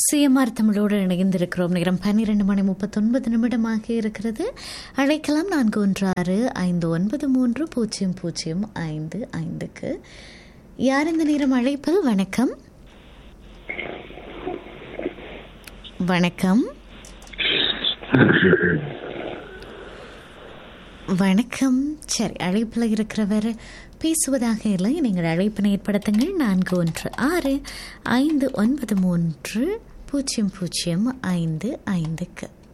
CMR தமிழோடு இணைந்திருக்கிறோம் நேரம் பன்னிரண்டு மணி முப்பத்தொன்பது நிமிடமாக இருக்கிறது அழைக்கலாம் நான்கு ஒன்று ஆறு ஐந்து ஒன்பது மூன்று பூஜ்ஜியம் பூஜ்ஜியம் ஐந்து ஐந்துக்கு யார் இந்த நேரம் அழைப்பில் வணக்கம் வணக்கம் வணக்கம் சரி அழைப்பில் இருக்கிறவர் பேசுவதாக இல்லை நீங்கள் அழைப்பினை ஏற்படுத்துங்கள் நான்கு ஒன்று ஆறு ஐந்து ஒன்பது மூன்று பூஜ்ஜியம் பூஜ்ஜியம் ஐந்து ஐந்துக்கு